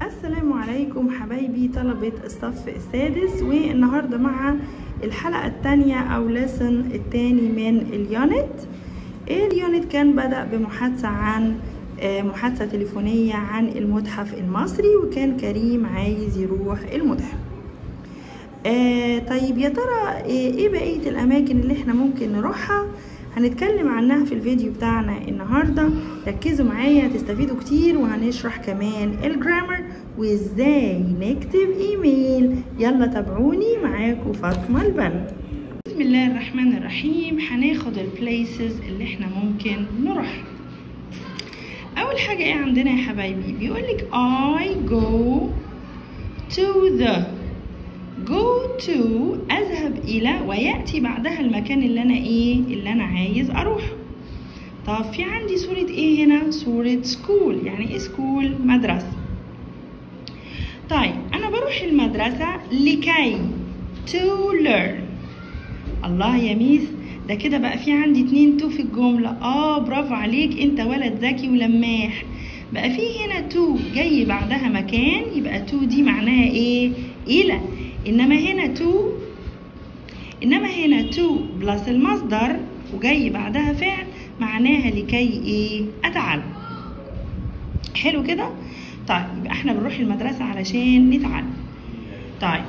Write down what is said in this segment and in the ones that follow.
السلام عليكم حبايبي طلبة الصف السادس والنهاردة مع الحلقة التانية أو لسن التاني من اليونت اليونت كان بدأ بمحادثة عن آه، محادثة تليفونية عن المتحف المصري وكان كريم عايز يروح المتحف آه طيب يا ترى آه، ايه بقية الأماكن اللي احنا ممكن نروحها هنتكلم عنها في الفيديو بتاعنا النهاردة ركزوا معايا هتستفيدوا كتير وهنشرح كمان الجرامر وازاي نكتب ايميل يلا تابعوني معاكم فاطمة البنا بسم الله الرحمن الرحيم هناخد البليسز اللي احنا ممكن نروحها اول حاجة ايه عندنا يا حبايبي بيقولك I go to the go to اذهب الى وياتي بعدها المكان اللي انا ايه اللي انا عايز اروح طب في عندي صورة ايه هنا صورة سكول يعني ايه سكول مدرسة طيب انا بروح المدرسة لكي to learn الله يا ميس ده كده بقى في عندي اتنين تو في الجملة اه برافو عليك انت ولد ذكي ولماح بقى في هنا تو جاي بعدها مكان يبقى تو دي معناها ايه الى انما هنا تو انما هنا تو بلس المصدر وجاي بعدها فعل معناها لكي ايه اتعلم حلو كده طيب يبقى احنا بنروح المدرسة علشان نتعلم طيب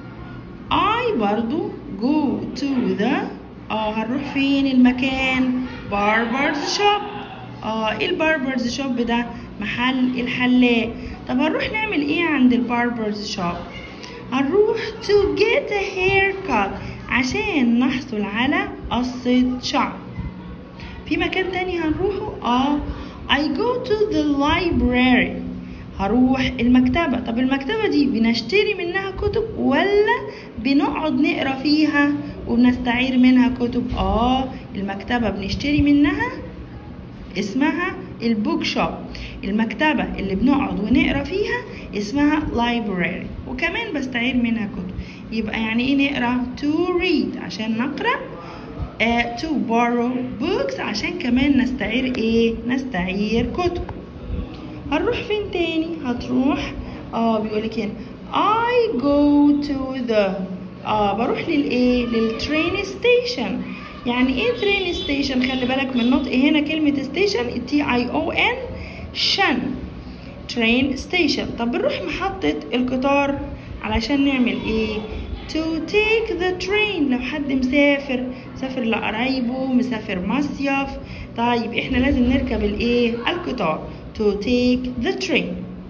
I برضو go to the اه هنروح فين المكان باربرز شوب اه ايه الباربرز شوب ده محل الحلاق طب هنروح نعمل ايه عند الباربرز شوب هنروح to get a haircut عشان نحصل على قصة شعر في مكان تاني هنروحه اه I go to the library هروح المكتبة طب المكتبة دي بنشتري منها كتب ولا بنقعد نقرا فيها وبنستعير منها كتب اه المكتبة بنشتري منها اسمها البوك شوب المكتبة اللي بنقعد ونقرا فيها اسمها library وكمان بستعير منها كتب يبقى يعني ايه نقرا to read عشان نقرا uh, to borrow books عشان كمان نستعير ايه نستعير كتب هنروح فين تاني هتروح اه بيقولك هنا I go to the اه بروح للايه للترين ستيشن يعني ايه ترين ستيشن خلي بالك من نطق هنا كلمة ستيشن تي اي او ان شن ترين ستيشن طب بنروح محطة القطار علشان نعمل ايه to take the train لو حد مسافر مسافر لقرايبه مسافر مصيف طيب احنا لازم نركب الايه القطار to take the train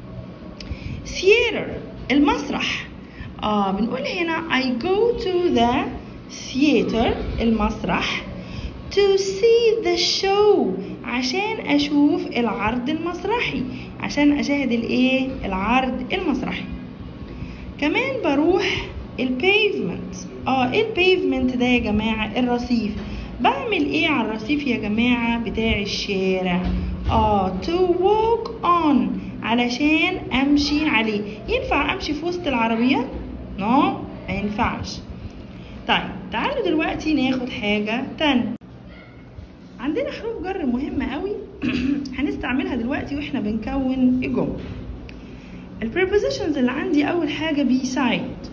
theater المسرح اه بنقول هنا I go to the theater المسرح to see the show عشان اشوف العرض المسرحي عشان اشاهد الايه العرض المسرحي كمان بروح البيفمنت اه ايه البيفمنت ده يا جماعه الرصيف بعمل ايه على الرصيف يا جماعه بتاع الشارع اه to walk on علشان امشي عليه ينفع امشي في وسط العربيات نو no, ما ينفعش طيب تعالوا دلوقتي ناخد حاجة تانية عندنا حروف جر مهمة قوي هنستعملها دلوقتي واحنا بنكون الجمل البريبوزيشنز اللي عندي اول حاجة beside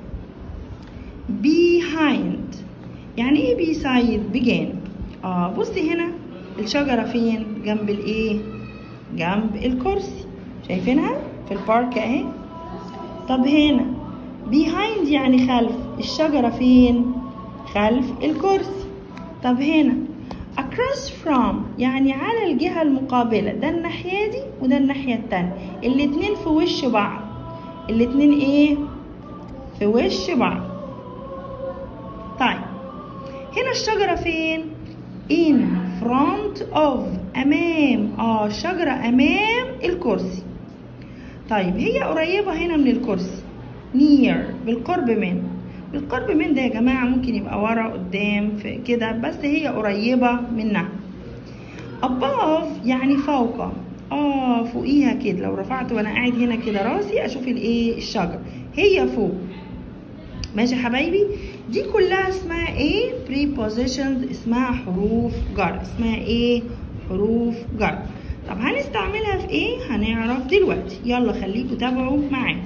behind يعني ايه beside بجانب اه بصي هنا الشجرة فين جنب الايه جنب الكرسي شايفينها في البارك اهي طب هنا behind يعني خلف الشجرة فين خلف الكرسي طب هنا across from يعني على الجهة المقابلة ده الناحية دي وده الناحية التانية الاتنين في وش بعض الاتنين ايه في وش بعض طيب هنا الشجرة فين in front of أمام اه الشجرة أمام الكرسي طيب هي قريبة هنا من الكرسي near بالقرب من بالقرب من ده يا جماعة ممكن يبقى ورا قدام في كده بس هي قريبة منها above يعني فوق اه فوقيها كده لو رفعت وانا قاعد هنا كده راسي اشوف الايه الشجر هي فوق ماشي يا حبايبي دي كلها اسمها ايه prepositions اسمها حروف جر اسمها ايه حروف جر طب هنستعملها في ايه هنعرف دلوقتي يلا خليكم تابعوا معايا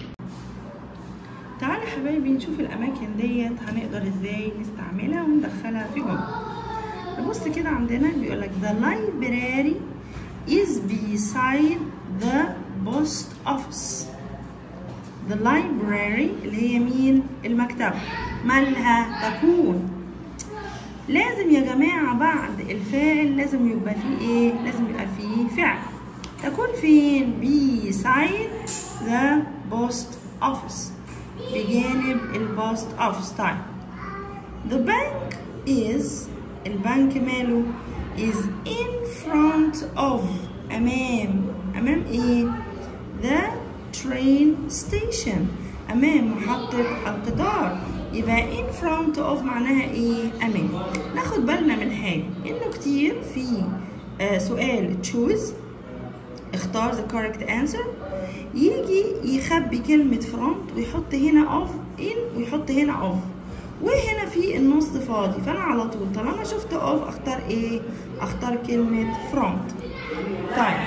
تعالوا يا حبايبي نشوف الاماكن ديت هنقدر ازاي نستعملها وندخلها في جمله نبص كده عندنا بيقول لك the library is beside the post office the library اللي هي مين المكتبة مالها تكون لازم يا جماعة بعد الفاعل لازم يبقى فيه ايه لازم يبقى فيه فعل تكون فين beside the post office بجانب البوست اوفيس طيب the bank is البنك ماله is in front of أمام أمام إيه؟ the train station أمام محطة القطار يبقى in front of معناها إيه؟ أمام ناخد بالنا من حاجة إنه كتير في آه سؤال choose اختار the correct answer يجي يخبي كلمة front ويحط هنا of in ويحط هنا of وهنا في النص فاضي فانا على طول طالما شفت اوف اختار ايه اختار كلمة front طيب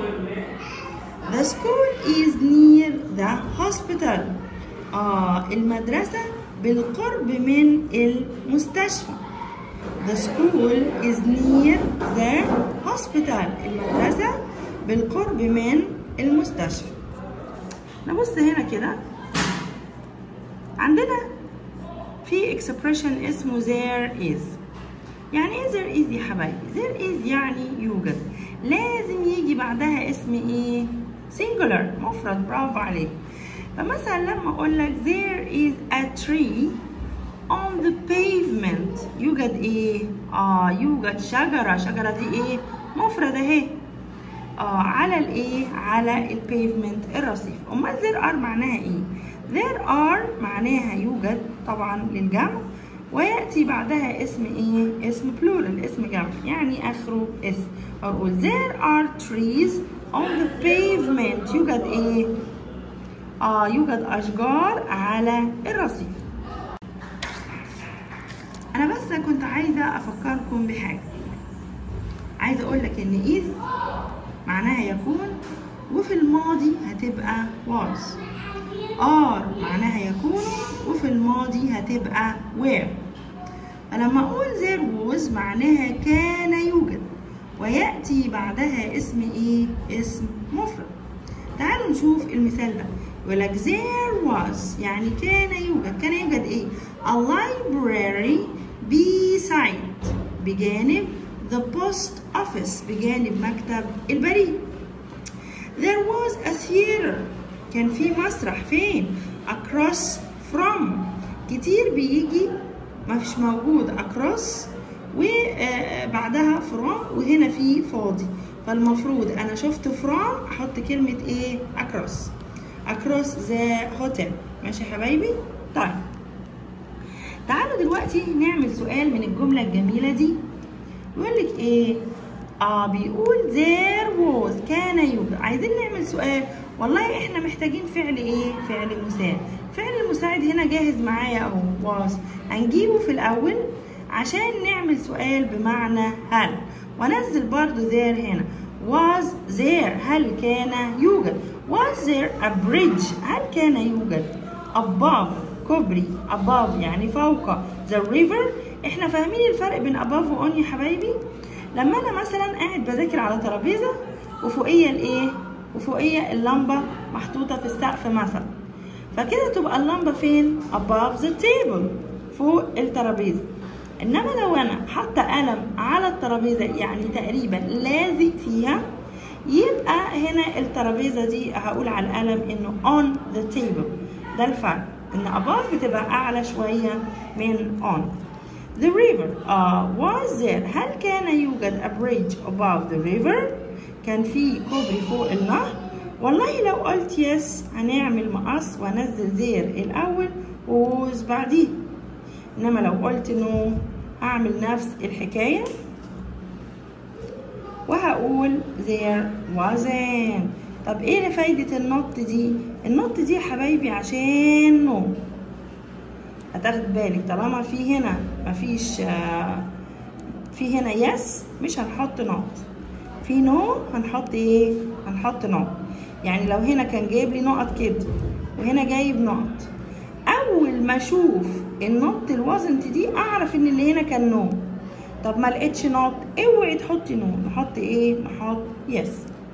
the school is near the hospital اه المدرسة بالقرب من المستشفى the school is near the hospital المدرسة بالقرب من المستشفى نبص هنا كده عندنا في expression اسمه there is يعني ايه there is يا حبايبي there is يعني يوجد لازم يجي بعدها اسم ايه singular مفرد برافو عليك فمثلا لما اقول لك there is a tree on the pavement يوجد ايه اه يوجد شجرة شجرة دي ايه مفرد اهي اه على الايه على البيفمنت الرصيف امال there are معناها ايه there are معناها يوجد طبعا للجمع وياتي بعدها اسم ايه اسم plural اسم جمع يعني اخره اسم اقول there are trees on the pavement يوجد ايه اه يوجد اشجار على الرصيف انا بس كنت عايزه افكركم بحاجه عايزه اقول لك ان is معناها يكون وفي الماضي هتبقى was are معناها يكون وفي الماضي هتبقى were فلما اقول there was معناها كان يوجد وياتي بعدها اسم ايه اسم مفرد تعالوا نشوف المثال ده يقول لك there was يعني كان يوجد كان يوجد ايه a library beside بجانب the post office بجانب مكتب البريد there was a theater كان في مسرح فين across from كتير بيجي مش موجود across وبعدها from وهنا في فاضي فالمفروض انا شفت from احط كلمة ايه across across the hotel ماشي يا حبايبي طيب تعالوا دلوقتي نعمل سؤال من الجملة الجميلة دي يقول لك ايه اه بيقول there was كان يوجد عايزين نعمل سؤال والله احنا محتاجين فعل ايه فعل مساعد فعل المساعد هنا جاهز معايا اهو was هنجيبه في الاول عشان نعمل سؤال بمعنى هل وانزل برضو there هنا was there هل كان يوجد was there a bridge هل كان يوجد above كوبري above يعني فوق the river احنا فاهمين الفرق بين above و on يا حبايبي لما انا مثلا قاعد بذاكر على ترابيزه وفوقيه الايه وفوقيه اللمبه محطوطه في السقف مثلا فكده تبقى اللمبه فين above the table فوق الترابيزه انما لو انا حاطه قلم على الترابيزه يعني تقريبا لازق فيها يبقى هنا الترابيزه دي هقول على القلم انه on the table ده الفرق ان above بتبقى اعلى شويه من on The river uh, was there هل كان يوجد a bridge above the river كان في كوبري فوق النهر والله لو قلت yes هنعمل مقص وانزل there الاول ووز بعديه انما لو قلت no هعمل نفس الحكايه وهقول there wasn't طب ايه فايدة النط دي؟ النط دي يا حبايبي عشان نو هتاخد بالك طالما في هنا مفيش في هنا يس مش هنحط نوت في نو هنحط ايه هنحط نو يعني لو هنا كان جايب لي نقط كده وهنا جايب نقط اول ما اشوف النقط الوزنت دي اعرف ان اللي هنا كان نو طب ما لقيتش نقط اوعي تحطي نو نحط ايه نحط يس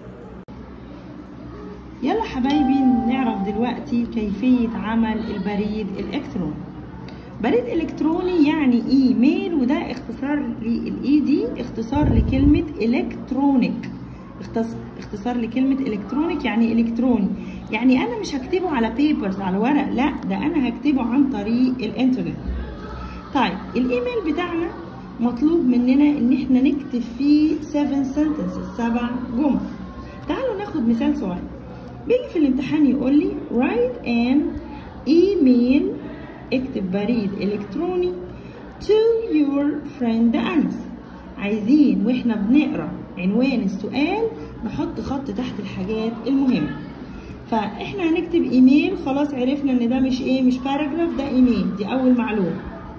يلا حبايبي نعرف دلوقتي كيفية عمل البريد الإلكتروني بريد إلكتروني يعني إيميل وده اختصار للإي دي اختصار لكلمة إلكترونيك اختصار لكلمة إلكترونيك يعني إلكتروني يعني أنا مش هكتبه على بيبرز على ورق لا ده أنا هكتبه عن طريق الإنترنت طيب الإيميل بتاعنا مطلوب مننا إن إحنا نكتب فيه 7 sentences سبع جمل تعالوا ناخد مثال صغير بيجي في الامتحان يقول لي write an email اكتب بريد الكتروني to your friend أنس عايزين واحنا بنقرا عنوان السؤال نحط خط تحت الحاجات المهمة فاحنا هنكتب ايميل خلاص عرفنا ان ده مش ايه مش باراجراف ده ايميل دي اول معلومة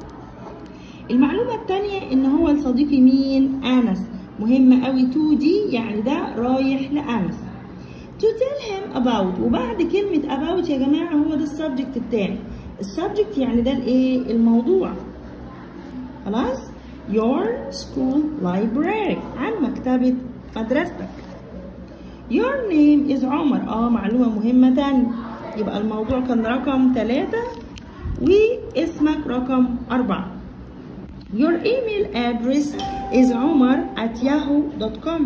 المعلومة التانية ان هو لصديقي مين انس مهمة قوي تو دي يعني ده رايح لانس to tell him about وبعد كلمة about يا جماعة هو ده السبجكت بتاعي السبجكت يعني ده الايه الموضوع خلاص your school library عن مكتبة مدرستك your name is عمر اه معلومة مهمة تانية يبقى الموضوع كان رقم ثلاثة واسمك رقم أربعة your email address is عمر at yahoo.com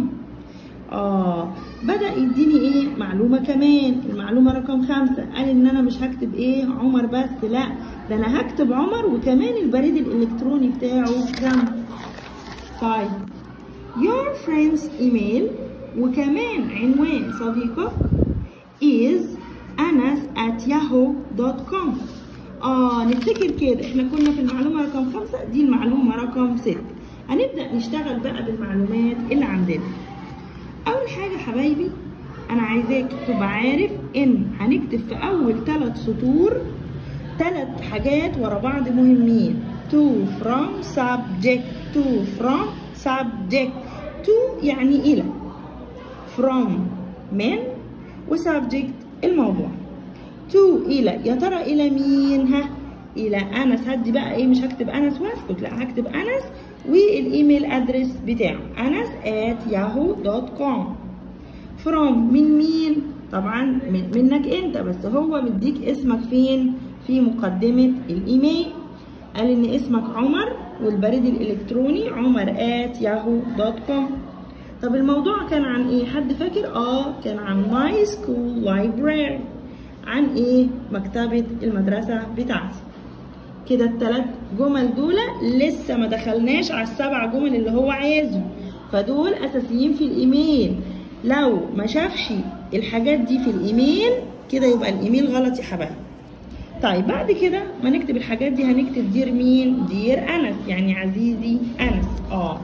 اه بدأ يديني ايه معلومة كمان المعلومة رقم خمسة قال ان انا مش هكتب ايه عمر بس لا ده انا هكتب عمر وكمان البريد الالكتروني بتاعه كم طيب your friend's email وكمان عنوان صديقك is anas at yahoo.com اه نفتكر كده احنا كنا في المعلومة رقم خمسة دي المعلومة رقم ستة هنبدأ نشتغل بقى بالمعلومات اللي عندنا اول حاجه حبايبي انا عايزاك تبقى عارف ان هنكتب في اول ثلاث سطور ثلاث حاجات ورا بعض مهمين to from subject to from subject to يعني الى from من وسبجكت الموضوع to الى يا ترى الى مين ها الى انس هدي بقى ايه مش هكتب انس واسكت لا هكتب انس والايميل ادرس بتاعه انس at yahoo.com from من مين طبعا من منك انت بس هو مديك اسمك فين في مقدمة الايميل قال ان اسمك عمر والبريد الالكتروني عمر at yahoo.com طب الموضوع كان عن ايه حد فاكر اه كان عن my school library عن ايه مكتبة المدرسة بتاعتي كده التلات جمل دول لسه ما دخلناش على السبع جمل اللي هو عايزهم فدول اساسيين في الايميل لو ما شافش الحاجات دي في الايميل كده يبقى الايميل غلط يا حبايبي طيب بعد كده ما نكتب الحاجات دي هنكتب دير مين دير انس يعني عزيزي انس اه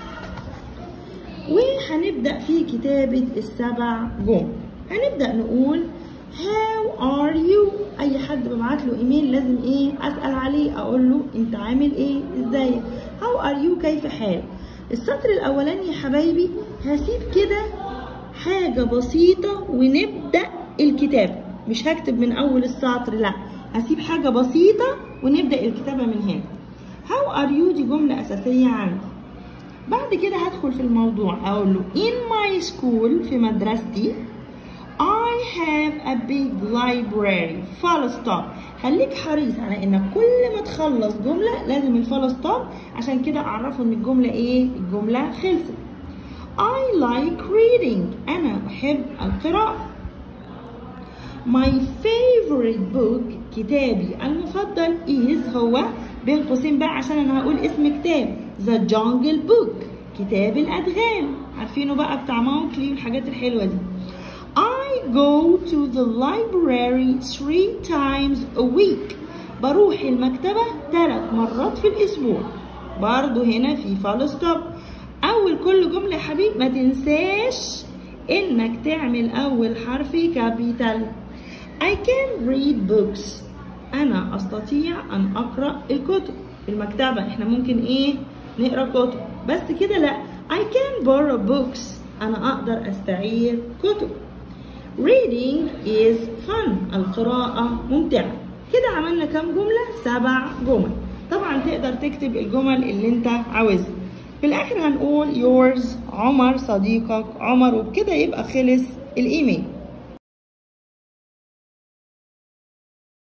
وهنبدا في كتابه السبع جمل هنبدا نقول How are you؟ أي حد ببعت له إيميل لازم إيه؟ أسأل عليه أقول له أنت عامل إيه؟ إزيك؟ How are you؟ كيف حالك؟ السطر الأولاني يا حبايبي هسيب كده حاجة بسيطة ونبدأ الكتابة مش هكتب من أول السطر لا هسيب حاجة بسيطة ونبدأ الكتابة من هنا How are you؟ دي جملة أساسية عندي بعد كده هدخل في الموضوع أقول له In my school في مدرستي I have a big library full stop خليك حريص على انك كل ما تخلص جملة لازم الفول ستوب عشان كده اعرفه ان الجملة ايه الجملة خلصت I like reading انا احب القراءة My favorite book كتابي المفضل is هو بين قوسين بقى عشان انا هقول اسم كتاب The Jungle Book كتاب الادغال عارفينه بقى بتاع مونكلي والحاجات الحلوة دي I go to the library three times a week بروح المكتبة ثلاث مرات في الأسبوع برضو هنا في فول ستوب أول كل جملة يا حبيبي ما تنساش إنك تعمل أول حرف كابيتال I can read books أنا أستطيع أن أقرأ الكتب في المكتبة إحنا ممكن إيه نقرأ كتب بس كده لأ I can borrow books أنا أقدر أستعير كتب reading is fun القراءة ممتعة كده عملنا كام جملة؟ سبع جمل طبعا تقدر تكتب الجمل اللي انت عاوزها في الآخر هنقول yours عمر صديقك عمر وبكده يبقى خلص الإيميل